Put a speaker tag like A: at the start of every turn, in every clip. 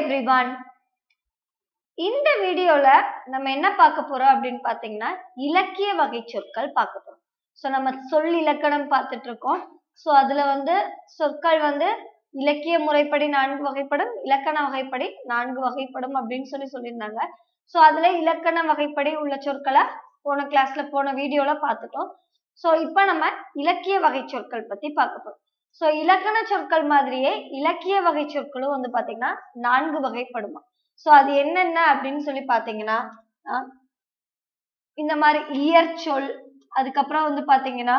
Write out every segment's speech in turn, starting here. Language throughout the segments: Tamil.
A: எவ்ரிவன் இந்த வீடியோல நம்ம என்ன பார்க்க போறோம் அப்படின்னு பார்த்தீங்கன்னா இலக்கிய வகை சொற்கள் பார்க்க போறோம் ஸோ நம்ம சொல் இலக்கணம் பார்த்துட்டு இருக்கோம் ஸோ அதுல வந்து சொற்கள் வந்து இலக்கிய முறைப்படி நான்கு வகைப்படும் இலக்கண வகைப்படி நான்கு வகைப்படும் அப்படின்னு சொல்லி சொல்லியிருந்தாங்க ஸோ அதுல இலக்கண வகைப்படி உள்ள சொற்களை போன கிளாஸ்ல போன வீடியோல பார்த்துட்டோம் ஸோ இப்போ நம்ம இலக்கிய வகை சொற்கள் பத்தி பார்க்க போறோம் ஸோ இலக்கண சொற்கள் மாதிரியே இலக்கிய வகை சொற்களும் வந்து பாத்தீங்கன்னா நான்கு வகைப்படுமா ஸோ அது என்னென்ன அப்படின்னு சொல்லி பாத்தீங்கன்னா ஆஹ் இந்த மாதிரி இயற்சொல் அதுக்கப்புறம் வந்து பாத்தீங்கன்னா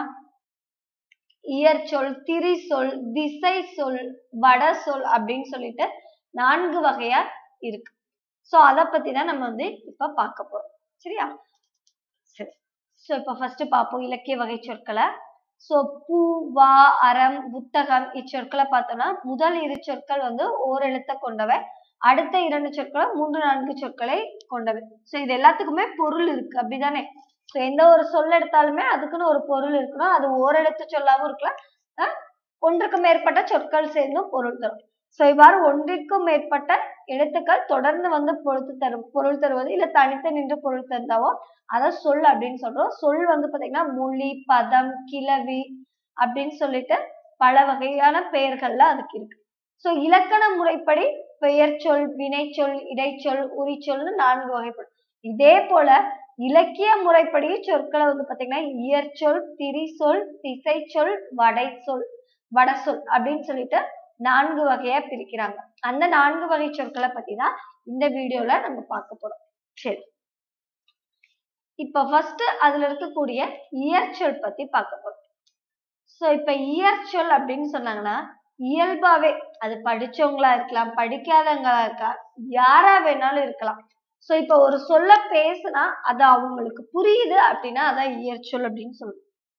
A: இயற்சொல் திரிசொல் திசை சொல் வட சொல் அப்படின்னு சொல்லிட்டு நான்கு வகையா இருக்கு ஸோ அதை பத்தி தான் நம்ம வந்து இப்ப பார்க்க போறோம் சரியா சரி ஸோ இப்போ ஃபர்ஸ்ட் பார்ப்போம் இலக்கிய வகை சொற்களை ஸோ பூ வா அறம் புத்தகம் இச்சொற்களை பார்த்தோம்னா முதல் இரு சொற்கள் வந்து ஓரெழுத்தை கொண்டவை அடுத்த இரண்டு சொற்களை மூன்று நான்கு சொற்களை கொண்டவை ஸோ இது எல்லாத்துக்குமே பொருள் இருக்கு அப்படிதானே ஸோ எந்த ஒரு சொல் எடுத்தாலுமே அதுக்குன்னு ஒரு பொருள் இருக்கணும் அது ஓரெழுத்து சொல்லாவும் இருக்கலாம் அஹ் ஒன்றுக்கு மேற்பட்ட சொற்கள் சேர்ந்தும் பொருள் தரும் ஸோ இவ்வாறு ஒன்றிற்கும் மேற்பட்ட எழுத்துக்கள் தொடர்ந்து வந்து பொழுது தரும் பொருள் தருவது இல்ல தனித்து நின்று பொருள் தந்தாவோ அதை சொல் அப்படின்னு சொல்றோம் சொல் வந்து பாத்தீங்கன்னா மொழி பதம் கிளவி அப்படின்னு சொல்லிட்டு பல வகையான பெயர்கள்ல அதுக்கு இருக்கு ஸோ இலக்கண முறைப்படி பெயர் சொல் வினைச்சொல் இடைச்சொல் உரிச்சொல்னு நான்கு வகைப்படும் இதே போல இலக்கிய முறைப்படி சொற்களை வந்து பாத்தீங்கன்னா இயற்சொல் திரிசொல் திசைச்சொல் வடைச்சொல் வடசொல் அப்படின்னு சொல்லிட்டு நான்கு வகையா பிரிக்கிறாங்க அந்த நான்கு வகை சொற்களை பத்தி தான் இந்த வீடியோல நம்ம பார்க்க போறோம் சரி இப்ப ஃபர்ஸ்ட் அதுல இருக்கக்கூடிய இயற்சொல் பத்தி பார்க்க போறோம் சோ இப்ப இயற்சொல் அப்படின்னு சொன்னாங்கன்னா இயல்பாவே அது படிச்சவங்களா இருக்கலாம் படிக்காதவங்களா இருக்கலாம் யாரா வேணாலும் இருக்கலாம் சோ இப்ப ஒரு சொல்ல பேசுனா அது அவங்களுக்கு புரியுது அப்படின்னா அதான் இயற்சொல் அப்படின்னு சொல்லுவோம்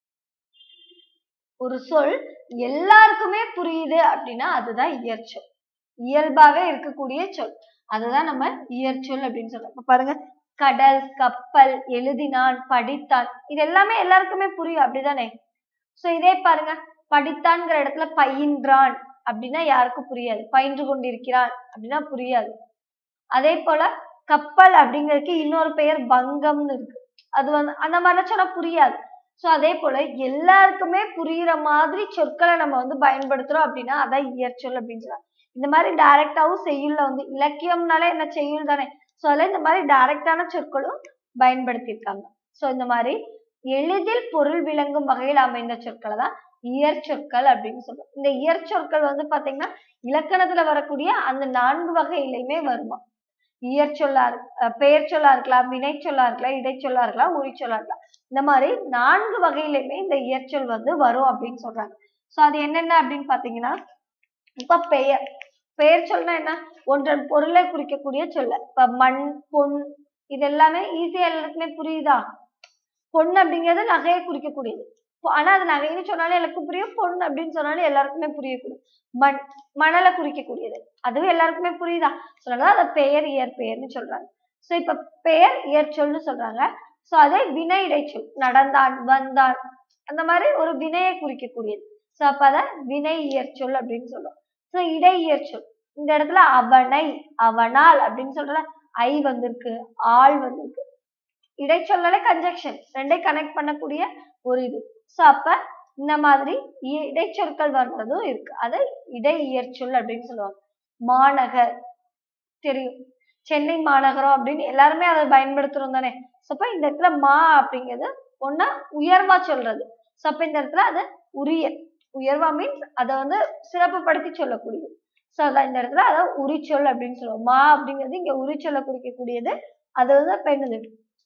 A: ஒரு சொல் எல்லாருக்குமே புரியுது அப்படின்னா அதுதான் இயற்சொல் இயல்பாவே இருக்கக்கூடிய சொல் அதுதான் நம்ம இயற்சொல் அப்படின்னு சொல்றோம் இப்ப பாருங்க கடல் கப்பல் எழுதினான் படித்தான் இது எல்லாமே எல்லாருக்குமே புரியும் அப்படிதானே சோ இதே பாருங்க படித்தான்ங்கிற இடத்துல பயின்றான் அப்படின்னா யாருக்கும் புரியாது பயின்று கொண்டிருக்கிறான் அப்படின்னா புரியாது அதே போல கப்பல் அப்படிங்கிறதுக்கு இன்னொரு பெயர் பங்கம்னு இருக்கு அது வந்து அந்த மாதிரிலாம் சொன்னா புரியாது சோ அதே போல எல்லாருக்குமே புரியுற மாதிரி சொற்களை நம்ம வந்து பயன்படுத்துறோம் அப்படின்னா அதான் இயற்சொல் அப்படின்னு சொல்றாங்க இந்த மாதிரி டைரக்டாவும் செய்யுள்ல வந்து இலக்கியம்னாலே என்ன செய்யுள் தானே சோ அதுல இந்த மாதிரி டைரக்டான சொற்களும் பயன்படுத்தியிருக்காங்க சோ இந்த மாதிரி எளிதில் பொருள் விளங்கும் வகையில் அமைந்த சொற்களை தான் இயற்சொற்கள் அப்படின்னு சொல்றோம் இந்த இயற்சொற்கள் வந்து பாத்தீங்கன்னா இலக்கணத்துல வரக்கூடிய அந்த நான்கு வகையிலையுமே வருமா இயற்சொல்லா பெயர் சொல்லா இருக்கலாம் வினை சொல்லா இருக்கலாம் இடைச்சொல்லா இருக்கலாம் உரிச்சொல்லா இருக்கலாம் இந்த மாதிரி நான்கு வகையிலுமே இந்த இயற்சொல் வந்து வரும் அப்படின்னு சொல்றாங்க சோ அது என்னென்ன அப்படின்னு பாத்தீங்கன்னா இப்ப பெயர் பெயர் சொல்னா என்ன ஒன்றன் பொருளை குறிக்கக்கூடிய சொல்ல இப்ப மண் பொன் இது எல்லாமே ஈஸியா எல்லாருக்குமே புரியுதா பொன் அப்படிங்கிறது நகையை குறிக்கக்கூடியது ஆனா அது நகைன்னு சொன்னாலும் எனக்கு புரியும் பொன் அப்படின்னு சொன்னாலும் எல்லாருக்குமே புரியக்கூடிய மண் மணலை குறிக்கக்கூடியது அதுவும் எல்லாருக்குமே புரியுதா சொன்னாலும் அதை பெயர் இயற்பெயர்னு சொல்றாங்க சோ இப்ப பெயர் இயற்சொல்னு சொல்றாங்க சோ அதே வினை இடைச்சொல் நடந்தான் வந்தான் அந்த மாதிரி ஒரு வினையை குறிக்கக்கூடியது சோ அப்ப அத வினை இயற்சொல் அப்படின்னு சொல்லுவோம் சோ இடை இயற்சொல் இந்த இடத்துல அவனை அவனால் அப்படின்னு சொல்ற ஐ வந்திருக்கு ஆள் வந்திருக்கு இடைச்சொல்லாலே கன்ஜெக்ஷன் ரெண்டை கனெக்ட் பண்ணக்கூடிய ஒரு இது சோ அப்ப இந்த மாதிரி இடைச்சொற்கள் வர்றதும் இருக்கு அதை இடை இயற்சொல் அப்படின்னு சொல்லுவாங்க மாநகர் தெரியும் சென்னை மாநகரம் அப்படின்னு எல்லாருமே அதை பயன்படுத்துறோம் தானே அப்ப இந்த இடத்துல மா அப்படிங்கிறது ஒன்னா உயர்வா சொல்றது சோ அப்ப இந்த இடத்துல அது உரிய உயர்வா மீன்ஸ் அதை வந்து சிறப்புப்படுத்தி சொல்லக்கூடியது சோ அதான் இந்த இடத்துல அதை உரிச்சொல் அப்படின்னு சொல்லுவோம் மா அப்படிங்கிறது இங்க உரிச்சொல்ல குறிக்கக்கூடியது அது வந்து அப்ப என்னது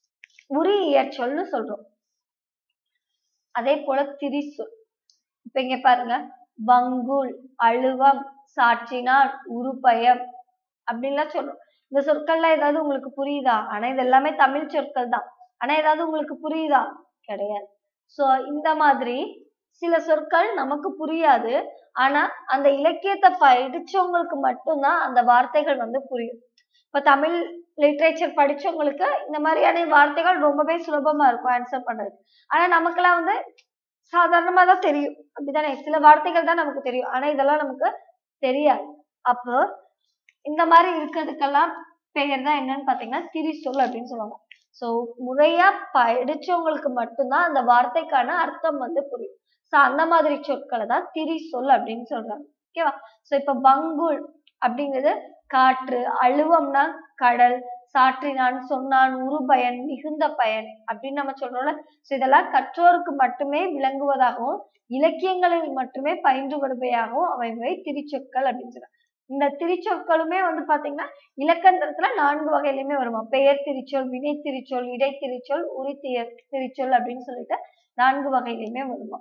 A: உரி இயற்சொல்னு சொல்றோம் அதே போல திரிசொல் இப்ப இங்க பாருங்க வங்குல் அழுவம் சாற்றினான் உருப்பயம் அப்படின்லாம் சொல்றோம் இந்த சொற்கள்லாம் ஏதாவது உங்களுக்கு புரியுதா ஆனா இது எல்லாமே தமிழ் சொற்கள் தான் ஆனா ஏதாவது உங்களுக்கு புரியுதா கிடையாது சோ இந்த மாதிரி சில சொற்கள் நமக்கு புரியாது ஆனா அந்த இலக்கியத்தை படிச்சவங்களுக்கு மட்டும்தான் அந்த வார்த்தைகள் வந்து புரியும் இப்ப தமிழ் லிட்ரேச்சர் படிச்சவங்களுக்கு இந்த மாதிரியான வார்த்தைகள் ரொம்பவே சுலபமா இருக்கும் ஆன்சர் பண்றது ஆனா நமக்கெல்லாம் வந்து சாதாரணமா தான் தெரியும் அப்படிதானே சில வார்த்தைகள் தான் நமக்கு தெரியும் ஆனா இதெல்லாம் நமக்கு தெரியாது அப்போ இந்த மாதிரி இருக்கிறதுக்கெல்லாம் பெயர் தான் என்னன்னு பாத்தீங்கன்னா திரிசொல் அப்படின்னு சொல்லுவாங்க சோ முறையா படிச்சவங்களுக்கு மட்டும்தான் அந்த வார்த்தைக்கான அர்த்தம் வந்து புரியும் சோ அந்த மாதிரி சொற்களை தான் திரிசொல் அப்படின்னு சொல்றாங்க ஓகேவா சோ இப்ப பங்குல் அப்படிங்கிறது காற்று அழுவம்னா கடல் சாற்றினான் சொன்னான் உருபயன் மிகுந்த பயன் அப்படின்னு நம்ம சொல்றோம்ல சோ இதெல்லாம் கற்றோருக்கு மட்டுமே விளங்குவதாகவும் இலக்கியங்களில் மட்டுமே பயின்று வருவையாகவும் அமைவை திரிச்சொற்கள் அப்படின்னு சொல்றாங்க இந்த திரிச்சொற்களுமே வந்து பாத்தீங்கன்னா இலக்கணத்துல நான்கு வகையிலுமே வருமா பெயர் திரிச்சொல் வினை திரிச்சொல் இடை திரிச்சொல் உரி திய- திரிச்சொல் அப்படின்னு சொல்லிட்டு நான்கு வகையிலுமே வருமா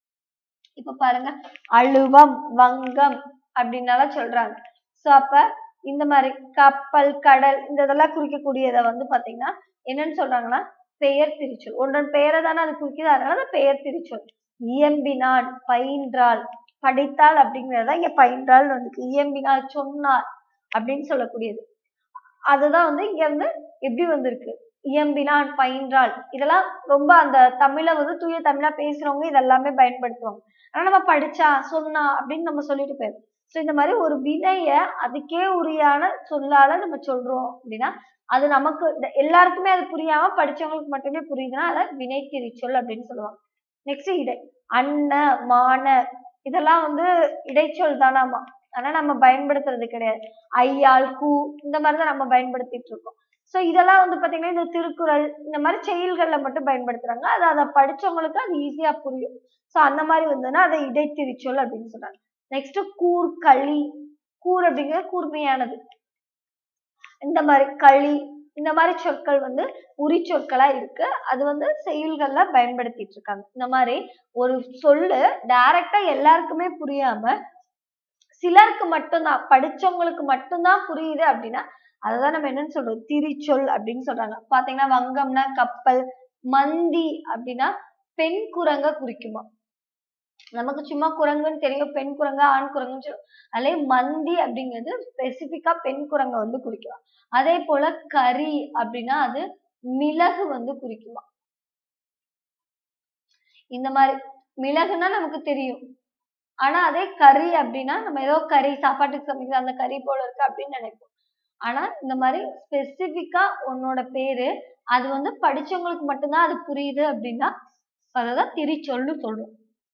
A: இப்ப பாருங்க அழுவம் வங்கம் அப்படின்னாலாம் சொல்றாங்க சோ அப்ப இந்த மாதிரி கப்பல் கடல் இந்த இதெல்லாம் குறிக்கக்கூடியதை வந்து பாத்தீங்கன்னா என்னன்னு சொல்றாங்கன்னா பெயர் திரிச்சொல் ஒன்றன் பெயரை தானே அது குறிக்குது அதனால அது பெயர் திரிச்சொல் இயம்பினான் பயின்றாள் படித்தாள் அப்படிங்கறத இங்க பயின்றாள்னு வந்துருக்கு இயம்பினாள் சொன்னாள் அப்படின்னு சொல்லக்கூடியது அதுதான் வந்து இங்க வந்து எப்படி வந்திருக்கு இயம்பினான் பயின்றாள் இதெல்லாம் ரொம்ப அந்த தமிழை வந்து தூய தமிழா பேசுறவங்க இதெல்லாமே பயன்படுத்துவாங்க ஆனா நம்ம படிச்சா சொன்னா அப்படின்னு நம்ம சொல்லிட்டு போயிடும் சோ இந்த மாதிரி ஒரு வினைய அதுக்கே உரியான சொல்லால நம்ம சொல்றோம் அப்படின்னா அது நமக்கு இந்த- எல்லாருக்குமே அது புரியாம படிச்சவங்களுக்கு மட்டுமே புரியுதுன்னா அதை வினை திரிச்சொல் அப்படின்னு சொல்லுவாங்க நெக்ஸ்ட் இடை அன்ன மான இதெல்லாம் வந்து இடைச்சொல் தானாமா ஆனா நம்ம பயன்படுத்துறது கிடையாது ஐயாள் கூ இந்த மாதிரி தான் நம்ம பயன்படுத்திட்டு இருக்கோம் சோ இதெல்லாம் வந்து பாத்தீங்கன்னா இந்த திருக்குறள் இந்த மாதிரி செயல்கள்ல மட்டும் பயன்படுத்துறாங்க அது அதை படிச்சவங்களுக்கு அது ஈஸியா புரியும் சோ அந்த மாதிரி வந்ததுன்னா அதை இடைத்திரிச்சொல் அப்படின்னு சொல்றாங்க நெக்ஸ்ட் கூர் களி கூர் அப்படிங்கிறது கூர்மையானது இந்த மாதிரி களி இந்த மாதிரி சொற்கள் வந்து உரி சொற்களா இருக்கு அது வந்து செயல்கள்ல பயன்படுத்திட்டு இருக்காங்க இந்த மாதிரி ஒரு சொல்லு டைரக்டா எல்லாருக்குமே புரியாம சிலருக்கு மட்டும்தான் படிச்சவங்களுக்கு மட்டும்தான் புரியுது அப்படின்னா அதுதான் நம்ம என்னன்னு சொல்றோம் திரிச்சொல் அப்படின்னு சொல்றாங்க பாத்தீங்கன்னா வங்கம்னா கப்பல் மந்தி அப்படின்னா பெண் குரங்க குறிக்குமா நமக்கு சும்மா குரங்குன்னு தெரியும் பெண் குரங்கு ஆண் குரங்குன்னு சொல்லுவோம் அதே மந்தி அப்படிங்கிறது ஸ்பெசிபிக்கா பெண் குரங்க வந்து குறிக்கும் அதே போல கரி அப்படின்னா அது மிளகு வந்து குறிக்குமா இந்த மாதிரி மிளகுனா நமக்கு தெரியும் ஆனா அதே கறி அப்படின்னா நம்ம ஏதோ கறி சாப்பாட்டுக்கு சமைக்கிற அந்த கறி போல இருக்கு அப்படின்னு நினைப்போம் ஆனா இந்த மாதிரி ஸ்பெசிபிக்கா உன்னோட பேரு அது வந்து படிச்சவங்களுக்கு மட்டும்தான் அது புரியுது அப்படின்னா அததான் திரிச்சொல்னு சொல்றோம்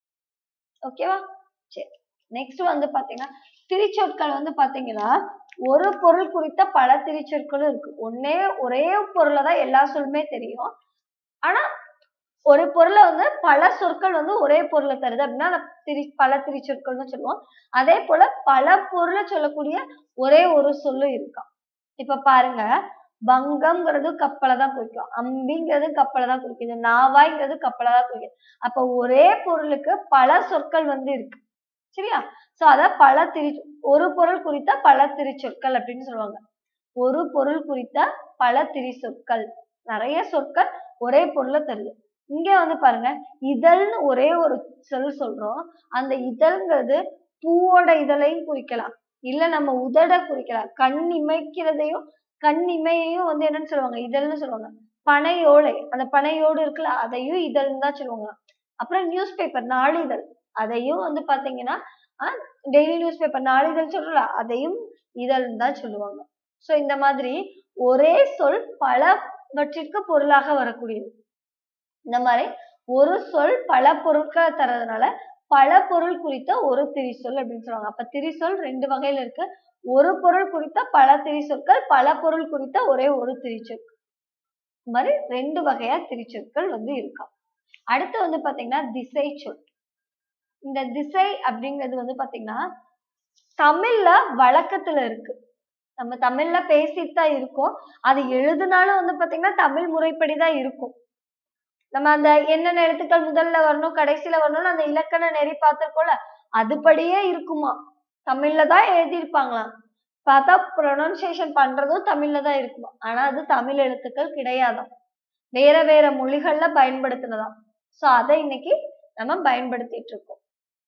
A: ஓகேவா சரி நெக்ஸ்ட் வந்து பாத்தீங்கன்னா திரிச்சொற்கள் வந்து பாத்தீங்கன்னா ஒரு பொருள் குறித்த பல திரிச்சொற்களும் இருக்கு ஒன்னே ஒரே பொருளை தான் எல்லா சொல்லுமே தெரியும் ஆனா ஒரு பொருளை வந்து பல சொற்கள் வந்து ஒரே பொருளை தருது அப்படின்னா அந்த திரி பல திரிச்சொற்கள்னு சொல்லுவோம் அதே போல பல பொருளை சொல்லக்கூடிய ஒரே ஒரு சொல்லு இருக்கா இப்ப பாருங்க வங்கம்ங்கிறது கப்பலை தான் குறிக்கும் அம்பிங்கிறது கப்பலை தான் குறிக்குது நாவாய்ங்கிறது கப்பலை தான் குறிக்குது அப்ப ஒரே பொருளுக்கு பல சொற்கள் வந்து இருக்கு சரியா சோ அத பல திரி ஒரு பொருள் குறித்த பல திரிச்சொற்கள் அப்படின்னு சொல்லுவாங்க ஒரு பொருள் குறித்த பல திரி சொற்கள் நிறைய சொற்கள் ஒரே பொருளை தருது இங்க வந்து பாருங்க இதழ்னு ஒரே ஒரு சொல் சொல்றோம் அந்த இதழ்ங்கிறது பூவோட இதழையும் குறிக்கலாம் இல்ல நம்ம உதட குறிக்கலாம் கண் இமைக்கிறதையும் கண் இமையையும் வந்து என்னன்னு சொல்லுவாங்க இதழ்னு சொல்லுவாங்க பனையோலை அந்த பனையோடு இருக்குல்ல அதையும் இதழ்னு தான் சொல்லுவாங்க அப்புறம் நியூஸ் பேப்பர் நாளிதழ் அதையும் வந்து பாத்தீங்கன்னா டெய்லி நியூஸ் பேப்பர் நாளிதழ் சொல்றல அதையும் இதழ்னு தான் சொல்லுவாங்க சோ இந்த மாதிரி ஒரே சொல் பலவற்றிற்கு பொருளாக வரக்கூடியது இந்த மாதிரி ஒரு சொல் பல பொருட்களை தர்றதுனால பல பொருள் குறித்த ஒரு திரிசொல் அப்படின்னு சொல்லுவாங்க அப்ப திரிசொல் ரெண்டு வகையில இருக்கு ஒரு பொருள் குறித்த பல திரிசொற்கள் பல பொருள் குறித்த ஒரே ஒரு திரிச்சொல் இந்த மாதிரி ரெண்டு வகையா திரிச்சொற்கள் வந்து இருக்கும் அடுத்து வந்து பாத்தீங்கன்னா திசை சொல் இந்த திசை அப்படிங்கிறது வந்து பாத்தீங்கன்னா தமிழ்ல வழக்கத்துல இருக்கு நம்ம தமிழ்ல பேசிட்டு தான் இருக்கோம் அது எழுதுனாலும் வந்து பாத்தீங்கன்னா தமிழ் முறைப்படி தான் இருக்கும் நம்ம அந்த என்னென்ன எழுத்துக்கள் முதல்ல வரணும் கடைசியில வரணும்னு அந்த இலக்கண நெறி பார்த்திருக்கோம்ல அதுபடியே இருக்குமா தமிழ்ல தான் எழுதியிருப்பாங்களாம் பார்த்தா ப்ரொனன்சியேஷன் பண்றதும் தமிழ்ல தான் இருக்குமா ஆனா அது தமிழ் எழுத்துக்கள் கிடையாதாம் வேற வேற மொழிகள்ல பயன்படுத்தினதாம் சோ அதை இன்னைக்கு நம்ம பயன்படுத்திட்டு இருக்கோம்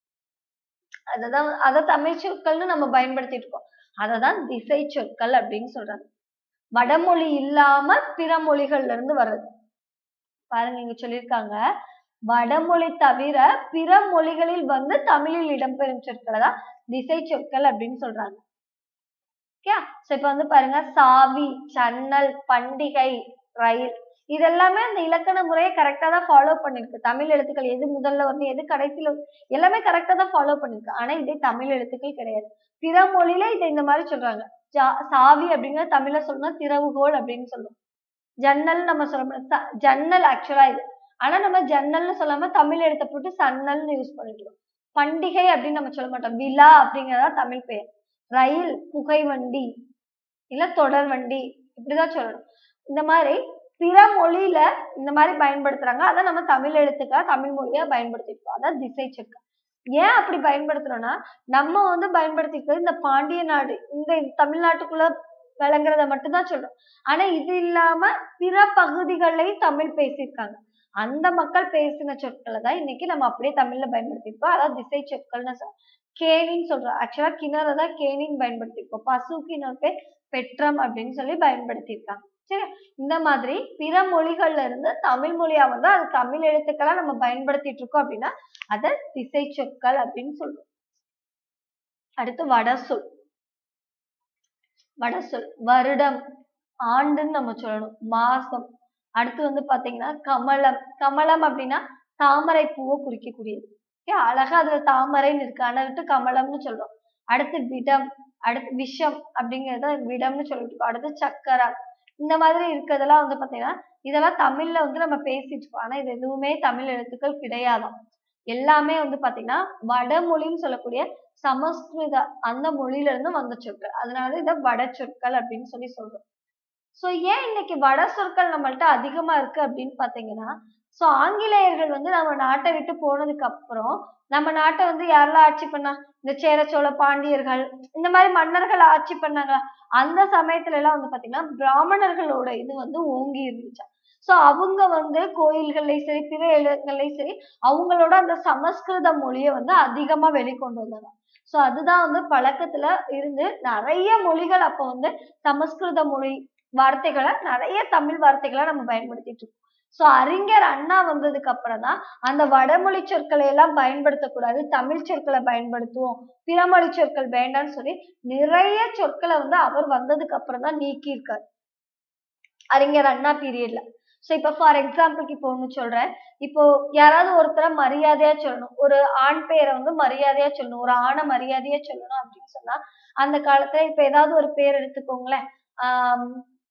A: அததான் அதை தமிழ் சொற்கள்னு நம்ம பயன்படுத்திட்டு இருக்கோம் அததான் திசை சொற்கள் அப்படின்னு சொல்றாங்க வடமொழி இல்லாம பிற மொழிகள்ல இருந்து வர்றது பாருங்க இங்க சொல்லியிருக்காங்க வடமொழி தவிர பிற மொழிகளில் வந்து தமிழில் இடம்பெறும் சொற்களை தான் திசை சொற்கள் அப்படின்னு சொல்றாங்க ஓகே ஸோ இப்போ வந்து பாருங்க சாவி ஜன்னல் பண்டிகை ரயில் இது எல்லாமே அந்த இலக்கண முறையை கரெக்டாக தான் ஃபாலோ பண்ணிருக்கு தமிழ் எழுத்துக்கள் எது முதல்ல வரணும் எது கடைசியில் வரணும், எல்லாமே கரெக்டாக தான் ஃபாலோ பண்ணிருக்கு ஆனா இதே தமிழ் எழுத்துக்கள் கிடையாது பிற மொழியில இதை இந்த மாதிரி சொல்றாங்க ஜா- சாவி அப்படிங்கிறது தமிழ்ல சொல்லணும் திறவுகோல் அப்படின்னு சொல்லுவோம் ஜன்னல் நம்ம சொல்ல முடியாது ச- ஜன்னல் ஆக்சுவலா இது ஆனா நம்ம ஜன்னல்னு சொல்லாம தமிழ் எழுத்தை போட்டு சன்னல்னு யூஸ் பண்ணிக்கிறோம் பண்டிகை அப்படின்னு நம்ம சொல்ல மாட்டோம் விழா அப்படிங்கறதா தமிழ் பெயர் ரயில் புகை வண்டி இல்ல தொடர் வண்டி இப்படிதான் சொல்லணும் இந்த மாதிரி பிற மொழியில இந்த மாதிரி பயன்படுத்துறாங்க அதை நம்ம தமிழ் எழுத்துக்களா தமிழ் மொழியா பயன்படுத்திருக்கோம் அதான் திசை சொற்கள் ஏன் அப்படி பயன்படுத்துறோம்னா நம்ம வந்து பயன்படுத்திக்கிறது இந்த பாண்டிய நாடு இந்த தமிழ்நாட்டுக்குள்ள விளங்குறத மட்டும்தான் சொல்றோம் ஆனா இது இல்லாம பிற பகுதிகளையும் தமிழ் பேசியிருக்காங்க அந்த மக்கள் பேசின சொற்களை தான் இன்னைக்கு நம்ம அப்படியே தமிழ்ல பயன்படுத்தியிருக்கோம் அதாவது திசை சொற்கள்னு சொல்றோம் கேணின்னு சொல்றோம் ஆக்சுவலா கிணறு தான் கேணின்னு பயன்படுத்தியிருக்கோம் பசுக்கு இன்னொரு பேர் பெற்றம் அப்படின்னு சொல்லி பயன்படுத்தியிருக்காங்க சரி இந்த மாதிரி பிற மொழிகள்ல இருந்து தமிழ் மொழியா வந்து அது தமிழ் எழுத்துக்களா நம்ம பயன்படுத்திட்டு இருக்கோம் அப்படின்னா அத திசை சொற்கள் அப்படின்னு சொல்றோம் அடுத்து வடசொல் வடசொல் வருடம் ஆண்டுன்னு நம்ம சொல்லணும் மாசம் அடுத்து வந்து பாத்தீங்கன்னா கமலம் கமலம் அப்படின்னா தாமரை பூவை குறிக்கக்கூடியது ஓகே அழகா அதுல தாமரைன்னு இருக்கு ஆனா விட்டு கமலம்னு சொல்றோம் அடுத்து விடம் அடுத்து விஷம் அப்படிங்கறத விடம்னு சொல்லிட்டு இருக்கோம் அடுத்து சக்கரம் இந்த மாதிரி இருக்கிறதெல்லாம் வந்து பாத்தீங்கன்னா இதெல்லாம் தமிழ்ல வந்து நம்ம பேசிட்டு இருக்கோம் ஆனா இது எதுவுமே தமிழ் எழுத்துக்கள் கிடையாதாம் எல்லாமே வந்து பாத்தீங்கன்னா வடமொழின்னு சொல்லக்கூடிய சமஸ்கிருத அந்த மொழியில இருந்து வந்த சொற்கள் அதனால இதை வட சொற்கள் அப்படின்னு சொல்லி சொல்றோம் சோ ஏன் இன்னைக்கு வட சொற்கள் நம்மள்ட்ட அதிகமா இருக்கு அப்படின்னு பாத்தீங்கன்னா சோ ஆங்கிலேயர்கள் வந்து நம்ம நாட்டை விட்டு போனதுக்கு அப்புறம் நம்ம நாட்டை வந்து யாரெல்லாம் ஆட்சி பண்ணா இந்த சேர சோழ பாண்டியர்கள் இந்த மாதிரி மன்னர்கள் ஆட்சி பண்ணாங்களா அந்த சமயத்துல எல்லாம் வந்து பாத்தீங்கன்னா பிராமணர்களோட இது வந்து ஓங்கி இருந்துச்சா சோ அவங்க வந்து கோயில்கள்லயும் சரி பிற இடங்கள்லயும் சரி அவங்களோட அந்த சமஸ்கிருத மொழியை வந்து அதிகமா வெளிக்கொண்டு வந்தாங்க சோ அதுதான் வந்து பழக்கத்துல இருந்து நிறைய மொழிகள் அப்ப வந்து சமஸ்கிருத மொழி வார்த்தைகளை நிறைய தமிழ் வார்த்தைகளை நம்ம பயன்படுத்திட்டு இருக்கோம் சோ அறிஞர் அண்ணா வந்ததுக்கு அப்புறம் தான் அந்த வடமொழி சொற்களை எல்லாம் பயன்படுத்தக்கூடாது தமிழ் சொற்களை பயன்படுத்துவோம் பிறமொழி சொற்கள் வேண்டாம்னு சொல்லி நிறைய சொற்களை வந்து அவர் வந்ததுக்கு அப்புறம் தான் நீக்கியிருக்காரு அறிஞர் அண்ணா பீரியட்ல ஸோ இப்போ ஃபார் எக்ஸாம்பிளுக்கு இப்போ ஒன்று சொல்றேன் இப்போ யாராவது ஒருத்தரை மரியாதையா சொல்லணும் ஒரு ஆண் பெயரை வந்து மரியாதையா சொல்லணும் ஒரு ஆணை மரியாதையா சொல்லணும் அப்படின்னு சொன்னா அந்த காலத்துல இப்ப ஏதாவது ஒரு பேர் எடுத்துக்கோங்களேன் ஆஹ்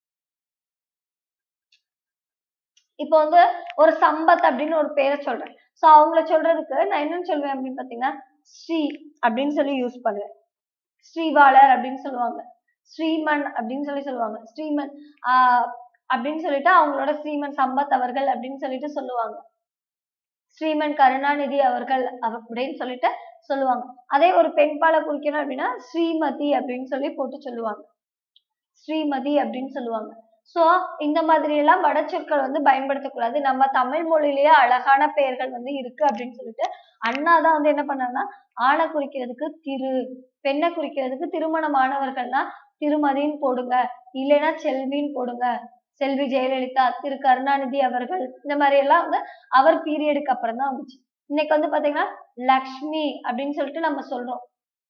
A: இப்போ வந்து ஒரு சம்பத் அப்படின்னு ஒரு பேரை சொல்றேன் ஸோ அவங்கள சொல்றதுக்கு நான் என்னன்னு சொல்லுவேன் அப்படின்னு பாத்தீங்கன்னா ஸ்ரீ அப்படின்னு சொல்லி யூஸ் பண்ணுவேன் ஸ்ரீவாளர் அப்படின்னு சொல்லுவாங்க ஸ்ரீமன் அப்படின்னு சொல்லி சொல்லுவாங்க ஸ்ரீமன் ஆஹ் அப்படின்னு சொல்லிட்டு அவங்களோட ஸ்ரீமன் சம்பத் அவர்கள் அப்படின்னு சொல்லிட்டு சொல்லுவாங்க ஸ்ரீமன் கருணாநிதி அவர்கள் அப்படின்னு சொல்லிட்டு சொல்லுவாங்க அதே ஒரு பெண்பாலை குறிக்கணும் அப்படின்னா ஸ்ரீமதி அப்படின்னு சொல்லி போட்டு சொல்லுவாங்க ஸ்ரீமதி அப்படின்னு சொல்லுவாங்க சோ இந்த மாதிரி எல்லாம் வடச்சொற்கள் வந்து பயன்படுத்தக்கூடாது நம்ம தமிழ் மொழியிலேயே அழகான பெயர்கள் வந்து இருக்கு அப்படின்னு சொல்லிட்டு அண்ணா தான் வந்து என்ன பண்ணாருன்னா ஆணை குறிக்கிறதுக்கு திரு பெண்ணை குறிக்கிறதுக்கு திருமணமானவர்கள்னா திருமதின்னு போடுங்க இல்லைன்னா செல்வின்னு போடுங்க செல்வி ஜெயலலிதா திரு கருணாநிதி அவர்கள் இந்த மாதிரி எல்லாம் வந்து அவர் பீரியடுக்கு அப்புறம் தான் வந்துச்சு இன்னைக்கு வந்து பாத்தீங்கன்னா லக்ஷ்மி அப்படின்னு சொல்லிட்டு நம்ம சொல்றோம்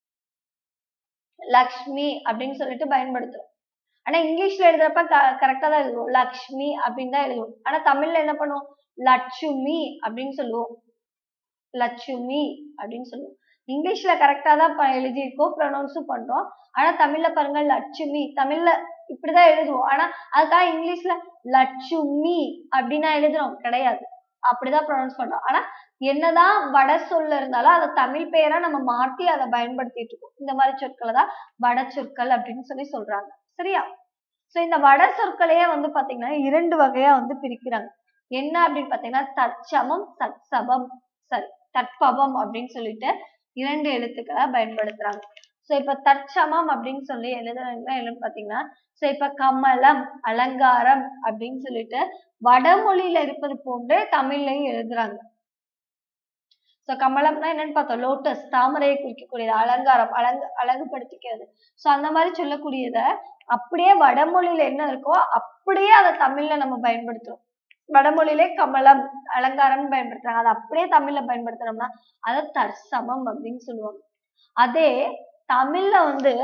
A: லக்ஷ்மி அப்படின்னு சொல்லிட்டு பயன்படுத்துறோம் ஆனா இங்கிலீஷ்ல எழுதுறப்ப கரெக்டா தான் எழுதுவோம் லக்ஷ்மி அப்படின்னு தான் எழுதுவோம் ஆனா தமிழ்ல என்ன பண்ணுவோம் லட்சுமி அப்படின்னு சொல்லுவோம் லட்சுமி அப்படின்னு சொல்லுவோம் இங்கிலீஷ்ல கரெக்டா தான் ப- எழுதியிருக்கோம் ப்ரொனவுன்ஸும் பண்றோம் ஆனா தமிழ்ல பாருங்க லட்சுமி தமிழ்ல இப்படிதான் எழுதுவோம் ஆனா அதுக்காக இங்கிலீஷ்ல லட்சுமி அப்படின்னா எழுதுறோம் கிடையாது அப்படிதான் ப்ரொனவுன்ஸ் பண்றோம் ஆனா என்னதான் வட சொல்ல இருந்தாலும் அதை தமிழ் பெயரா நம்ம மாத்தி அதை பயன்படுத்திட்டு இருக்கோம் இந்த மாதிரி சொற்களை தான் வட சொற்கள் அப்படின்னு சொல்லி சொல்றாங்க சரியா சோ இந்த வட சொற்களையே வந்து பாத்தீங்கன்னா இரண்டு வகையா வந்து பிரிக்கிறாங்க என்ன அப்படின்னு பாத்தீங்கன்னா தற்சமம் சத்சபம் சரி தற்பவம் அப்படின்னு சொல்லிட்டு இரண்டு எழுத்துக்களை பயன்படுத்துறாங்க சோ இப்ப தற்சமம் அப்படின்னு சொல்லி எழுதுறதுன்னா என்னன்னு பாத்தீங்கன்னா சோ இப்ப கமலம் அலங்காரம் அப்படின்னு சொல்லிட்டு வடமொழியில இருப்பது போன்றே தமிழ்லையும் எழுதுறாங்க சோ கமலம்னா என்னன்னு பார்த்தோம் லோட்டஸ் தாமரையை குறிக்கக்கூடியது அலங்காரம் அலங்கு அழகுபடுத்திக்கிறது சோ அந்த மாதிரி சொல்லக்கூடியத அப்படியே வடமொழியில என்ன இருக்கோ அப்படியே அதை தமிழ்ல நம்ம பயன்படுத்துறோம் வடமொழியிலே கமலம் அலங்காரம் பயன்படுத்துறாங்க அதை அப்படியே தமிழ்ல பயன்படுத்துறோம்னா அதை தற்சமம் அப்படின்னு சொல்லுவாங்க அதே தமிழ்ல வந்து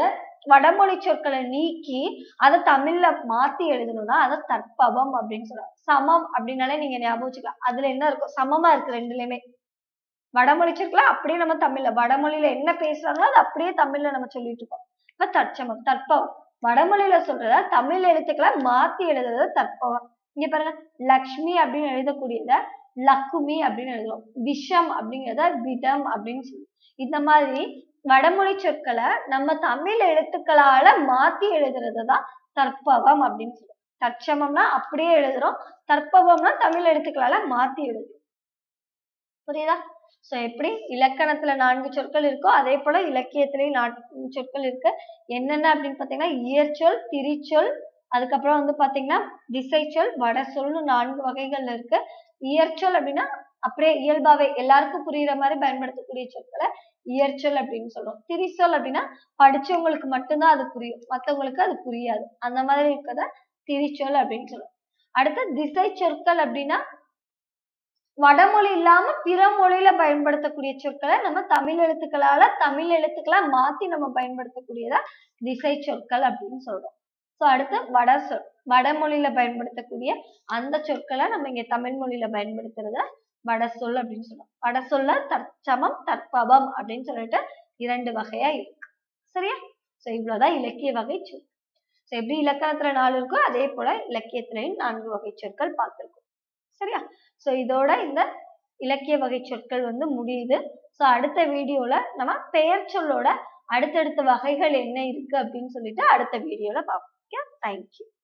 A: வடமொழி சொற்களை நீக்கி அதை தமிழ்ல மாத்தி எழுதணும்னா அதை தற்பவம் அப்படின்னு சொல்றாங்க சமம் அப்படின்னாலே நீங்க ஞாபகம் வச்சுக்கலாம் அதுல என்ன இருக்கும் சமமா இருக்கு ரெண்டுலயுமே வடமொழி சொற்களை அப்படியே நம்ம தமிழ்ல வடமொழியில என்ன பேசுறாங்களோ அது அப்படியே தமிழ்ல நம்ம சொல்லிட்டு இருக்கோம் இப்ப தற்சமம் தற்பவம் வடமொழியில சொல்றத தமிழ் எழுத்துக்களை மாத்தி எழுதுறது தற்பவம் இங்க பாருங்க லக்ஷ்மி அப்படின்னு எழுதக்கூடியத லக்குமி அப்படின்னு எழுதுறோம் விஷம் அப்படிங்கிறத விடம் அப்படின்னு சொல்லி இந்த மாதிரி வடமொழி சொற்களை நம்ம தமிழ் எழுத்துக்களால மாத்தி எழுதுறது தான் தற்பவம் அப்படின்னு சொல்லுவோம் தற்சமம்னா அப்படியே எழுதுறோம் தற்பவம்னா தமிழ் எழுத்துக்களால மாத்தி எழுதுறோம் புரியுதா சோ எப்படி இலக்கணத்துல நான்கு சொற்கள் இருக்கோ அதே போல இலக்கியத்திலயும் நான்கு சொற்கள் இருக்கு என்னென்ன அப்படின்னு பாத்தீங்கன்னா இயற்சொல் திரிச்சொல் அதுக்கப்புறம் வந்து பாத்தீங்கன்னா திசைச்சொல் வடசொல்னு நான்கு வகைகள்ல இருக்கு இயற்சொல் அப்படின்னா அப்படியே இயல்பாவே எல்லாருக்கும் புரியுற மாதிரி பயன்படுத்தக்கூடிய சொற்களை இயற்சொல் அப்படின்னு சொல்றோம் திரிசொல் அப்படின்னா படிச்சவங்களுக்கு மட்டும்தான் அது புரியும் மத்தவங்களுக்கு அது புரியாது அந்த மாதிரி இருக்கத திரிச்சொல் அப்படின்னு சொல்றோம் அடுத்து திசை சொற்கள் அப்படின்னா வடமொழி இல்லாம பிற மொழியில பயன்படுத்தக்கூடிய சொற்களை நம்ம தமிழ் எழுத்துக்களால தமிழ் எழுத்துக்களா மாத்தி நம்ம பயன்படுத்தக்கூடியதா திசை சொற்கள் அப்படின்னு சொல்றோம் சோ அடுத்து வட சொல் வடமொழியில பயன்படுத்தக்கூடிய அந்த சொற்களை நம்ம இங்க தமிழ் மொழியில பயன்படுத்துறத வட சொல் அப்படின்னு சொல்றோம் வட சொல்ல தற்சமம் தற்பவம் அப்படின்னு சொல்லிட்டு இரண்டு வகையா இருக்கு சரியா சோ இவ்வளவுதான் இலக்கிய வகை சொல் சோ எப்படி இலக்கணத்துல நாலு இருக்கோ அதே போல இலக்கியத்திலையும் நான்கு வகை சொற்கள் பார்த்திருக்கோம் சரியா சோ இதோட இந்த இலக்கிய வகை சொற்கள் வந்து முடியுது சோ அடுத்த வீடியோல நம்ம பெயர் சொல்லோட அடுத்தடுத்த வகைகள் என்ன இருக்கு அப்படின்னு சொல்லிட்டு அடுத்த வீடியோல பார்ப்போம் தேங்க்யூ